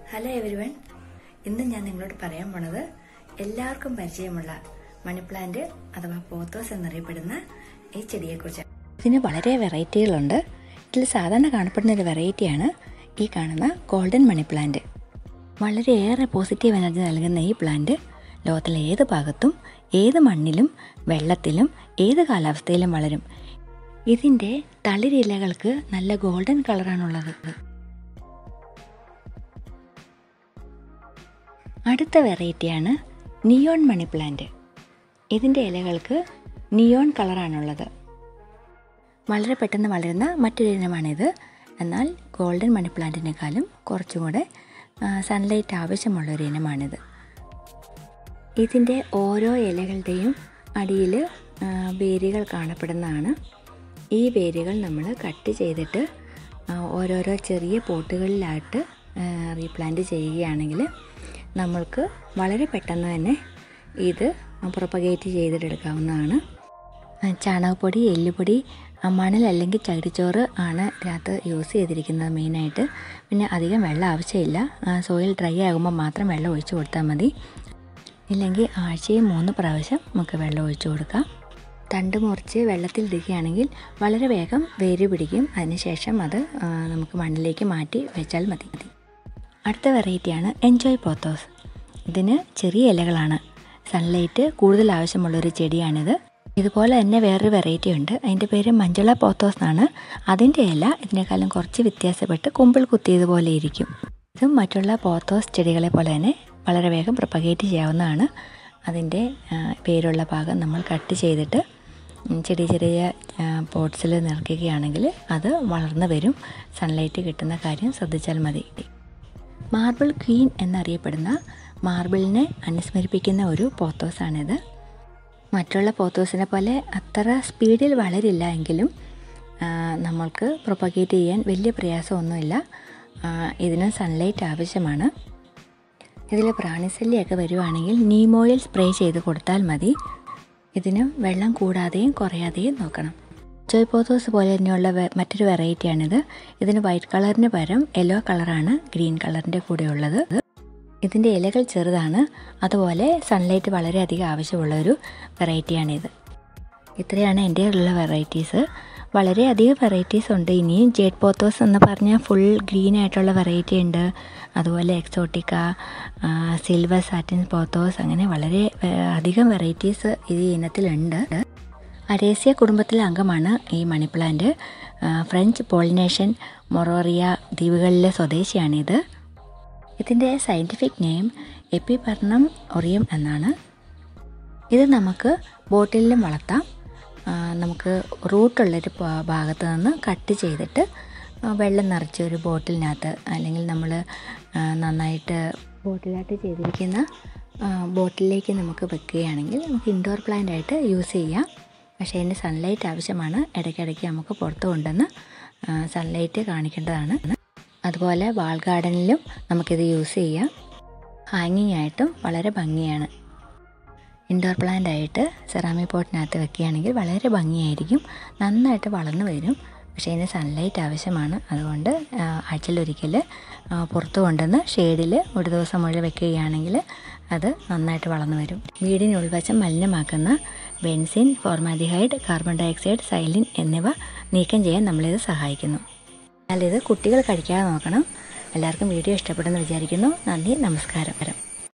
hello everyone ഇന്ന് ഞാൻ നിങ്ങളോട് പറയാൻ പോണത് എല്ലാവർക്കും പരിചയമുള്ള മണി പ്ലാന്റ് അഥവാ പോത്തോസ് എന്നറിയപ്പെടുന്ന ഈ ചെടിയെക്കുറിച്ച് ഇതിന് വളരെ വെറൈറ്റികളുണ്ട് ഇതിൽ സാധാരണ കാണപ്പെടുന്ന ഒരു വെറൈറ്റിയാണ് ഈ കാണുന്ന ഗോൾഡൻ മണി പ്ലാന്റ് വളരെയേറെ പോസിറ്റീവ് എനർജി നൽകുന്ന ഈ പ്ലാന്റ് ലോകത്തിലെ ഏത് ഭാഗത്തും ഏത് മണ്ണിലും വെള്ളത്തിലും ഏത് കാലാവസ്ഥയിലും വളരും ഇതിൻ്റെ തളിരിലകൾക്ക് നല്ല ഗോൾഡൻ കളറാണുള്ളത് അടുത്ത വെറൈറ്റിയാണ് നിയോൺ മണി പ്ലാന്റ് ഇതിൻ്റെ ഇലകൾക്ക് നിയോൺ കളറാണുള്ളത് വളരെ പെട്ടെന്ന് വളരുന്ന മറ്റൊരു ഇനമാണിത് എന്നാൽ ഗോൾഡൻ മണി പ്ലാന്റിനേക്കാളും കുറച്ചും കൂടെ സൺലൈറ്റ് ആവശ്യമുള്ള ഒരു ഇനമാണിത് ഇതിൻ്റെ ഓരോ ഇലകളുടെയും അടിയിൽ വേരുകൾ കാണപ്പെടുന്നതാണ് ഈ വേരുകൾ നമ്മൾ കട്ട് ചെയ്തിട്ട് ആ, ഓരോരോ ചെറിയ പോട്ടുകളിലായിട്ട് റീപ്ലാന്റ് ചെയ്യുകയാണെങ്കിൽ നമ്മൾക്ക് വളരെ പെട്ടെന്ന് തന്നെ ഇത് പ്രൊപ്പഗേറ്റ് ചെയ്തിട്ടെടുക്കാവുന്നതാണ് ആ, ചാണകപ്പൊടി എല്ലുപൊടി ആ, മണൽ അല്ലെങ്കിൽ ചകിരിച്ചോറ് ആണ് ഇതിനകത്ത് യൂസ് ചെയ്തിരിക്കുന്നത് മെയിനായിട്ട് പിന്നെ അധികം വെള്ളം ആവശ്യമില്ല സോയിൽ ഡ്രൈ ആകുമ്പോൾ മാത്രം വെള്ളം ഒഴിച്ചു കൊടുത്താൽ മതി ഇല്ലെങ്കിൽ ആഴ്ചയിൽ മൂന്ന് പ്രാവശ്യം നമുക്ക് വെള്ളം ഒഴിച്ചു കൊടുക്കാം തണ്ട് മുറിച്ച് വെള്ളത്തിൽ ഇടുകയാണെങ്കിൽ വളരെ വേഗം വേര് പിടിക്കും അതിനുശേഷം അത് ആ, നമുക്ക് മണ്ണിലേക്ക് മാറ്റി വെച്ചാൽ മതി മതി അടുത്ത വെറൈറ്റിയാണ് എൻജോയ് പോത്തോസ് ഇതിന് ചെറിയ ഇലകളാണ് സൺലൈറ്റ് കൂടുതൽ ആവശ്യമുള്ളൊരു ചെടിയാണിത് ഇതുപോലെ തന്നെ വേറൊരു വെറൈറ്റി ഉണ്ട് അതിൻ്റെ പേര് മഞ്ജുള പോത്തോസ് എന്നാണ് അതിൻ്റെ ഇല ഇതിനേക്കാളും കുറച്ച് വ്യത്യാസപ്പെട്ട് കുമ്പിൾ കുത്തിയതുപോലെ ഇരിക്കും ഇതും മറ്റുള്ള പോത്തോസ് ചെടികളെ പോലെ തന്നെ വളരെ വേഗം പ്രൊപ്പഗേറ്റ് ചെയ്യാവുന്നതാണ് അതിൻ്റെ ആ, വേരുള്ള ഭാഗം നമ്മൾ കട്ട് ചെയ്തിട്ട് ഉം, ചെറിയ ചെറിയ പോട്ട്സിൽ നിറയ്ക്കുകയാണെങ്കിൽ അത് വളർന്നു വരും സൺലൈറ്റ് കിട്ടുന്ന കാര്യം ശ്രദ്ധിച്ചാൽ മതി മാർബിൾ ക്വീൻ എന്നറിയപ്പെടുന്ന മാർബിളിനെ അനുസ്മരിപ്പിക്കുന്ന ഒരു പോത്തോസാണിത് മറ്റുള്ള പോത്തോസിനെ പോലെ അത്ര സ്പീഡിൽ വളരില്ല എങ്കിലും ആ, നമ്മൾക്ക് പ്രൊപ്പഗേറ്റ് ചെയ്യാൻ വലിയ പ്രയാസമൊന്നുമില്ല ആ, ഇതിന് സൺലൈറ്റ് ആവശ്യമാണ് ഇതിൽ പ്രാണിശല്യമൊക്കെ വരുവാണെങ്കിൽ നീമോയിൽ സ്പ്രേ ചെയ്ത് കൊടുത്താൽ മതി ഇതിന് വെള്ളം കൂടാതെയും കുറയാതെയും നോക്കണം ജോയ് പോത്തോസ് പോലെ തന്നെയുള്ള വെ- മറ്റൊരു വെറൈറ്റിയാണിത് ഇതിന് വൈറ്റ് കളറിന് പകരം യെല്ലോ കളറാണ് ഗ്രീൻ കളറിൻ്റെ കൂടെ ഉള്ളത് ഇതിൻ്റെ ഇലകൾ ചെറുതാണ് അതുപോലെ സൺലൈറ്റ് വളരെയധികം ആവശ്യമുള്ള ഒരു വെറൈറ്റിയാണിത് ഇത്രയാണ് എൻ്റെ ഉള്ള വെറൈറ്റീസ് വളരെയധികം വെറൈറ്റീസ് ഉണ്ട് ഇനിയും ജേഡ് പോത്തോസ് എന്ന് പറഞ്ഞാൽ ഫുൾ ഗ്രീൻ ആയിട്ടുള്ള വെറൈറ്റി ഉണ്ട് അതുപോലെ എക്സോട്ടിക്ക സിൽവർ സാറ്റിൻ പോത്തോസ് അങ്ങനെ വളരെ ആ, അധികം വെറൈറ്റീസ് ഈ ഇനത്തിലുണ്ട് അരേസ്യ കുടുംബത്തിലെ അംഗമാണ് ഈ മണി പ്ലാന്റ് ആ, ഫ്രഞ്ച് പോളിനേഷൻ മൊറോറിയ ദ്വീപുകളിലെ സ്വദേശിയാണിത് ഇതിൻ്റെ സയൻറ്റിഫിക് നെയിം എപ്പിപർണം ഒറിയം എന്നാണ് ഇത് നമുക്ക് ബോട്ടിലും വളർത്താം ആ, നമുക്ക് റൂട്ടുള്ളൊരു പ- ഭാഗത്ത് നിന്ന് കട്ട് ചെയ്തിട്ട് ആ, വെള്ളം നിറച്ച ഒരു ബോട്ടിലിനകത്ത് അല്ലെങ്കിൽ നമ്മൾ നന്നായിട്ട് ബോട്ടിലായിട്ട് ചെയ്തിരിക്കുന്ന ആ, ബോട്ടിലേക്ക് നമുക്ക് വെക്കുകയാണെങ്കിൽ നമുക്ക് ഇൻഡോർ പ്ലാന്റ് ആയിട്ട് യൂസ് ചെയ്യാം പക്ഷേ അതിന് സൺലൈറ്റ് ആവശ്യമാണ് ഇടയ്ക്കിടയ്ക്ക് നമുക്ക് പുറത്ത് കൊണ്ടുവന്ന് സൺലൈറ്റ് കാണിക്കേണ്ടതാണ് അതുപോലെ വാൾ ഗാർഡനിലും നമുക്കിത് യൂസ് ചെയ്യാം ഹാങ്ങിങ് ആയിട്ടും വളരെ ഭംഗിയാണ് ഇൻഡോർ പ്ലാന്റ് ആയിട്ട് സെറാമിക് പോട്ടിനകത്ത് വെക്കുകയാണെങ്കിൽ വളരെ ഭംഗിയായിരിക്കും നന്നായിട്ട് വളർന്നു വരും പക്ഷേ ഇതിന് സൺലൈറ്റ് ആവശ്യമാണ് അതുകൊണ്ട് ആ, ആഴ്ചയിലൊരിക്കൽ ആ, പുറത്ത് കൊണ്ടുവന്ന് ഷെയ്ഡിൽ ഒരു ദിവസം മുഴുവൻ വെക്കുകയാണെങ്കിൽ അത് നന്നായിട്ട് വളർന്നു വരും വീടിന് ഉൾവശം മലിനമാക്കുന്ന benzene formaldehyde carbon dioxide xylene എന്നിവ നീക്കം ചെയ്യാൻ നമ്മളിത് സഹായിക്കുന്നു എന്നാൽ ഇത് കുട്ടികൾ കഴിക്കാതെ നോക്കണം എല്ലാവർക്കും വീഡിയോ ഇഷ്ടപ്പെടുമെന്ന് വിചാരിക്കുന്നു നന്ദി നമസ്കാരം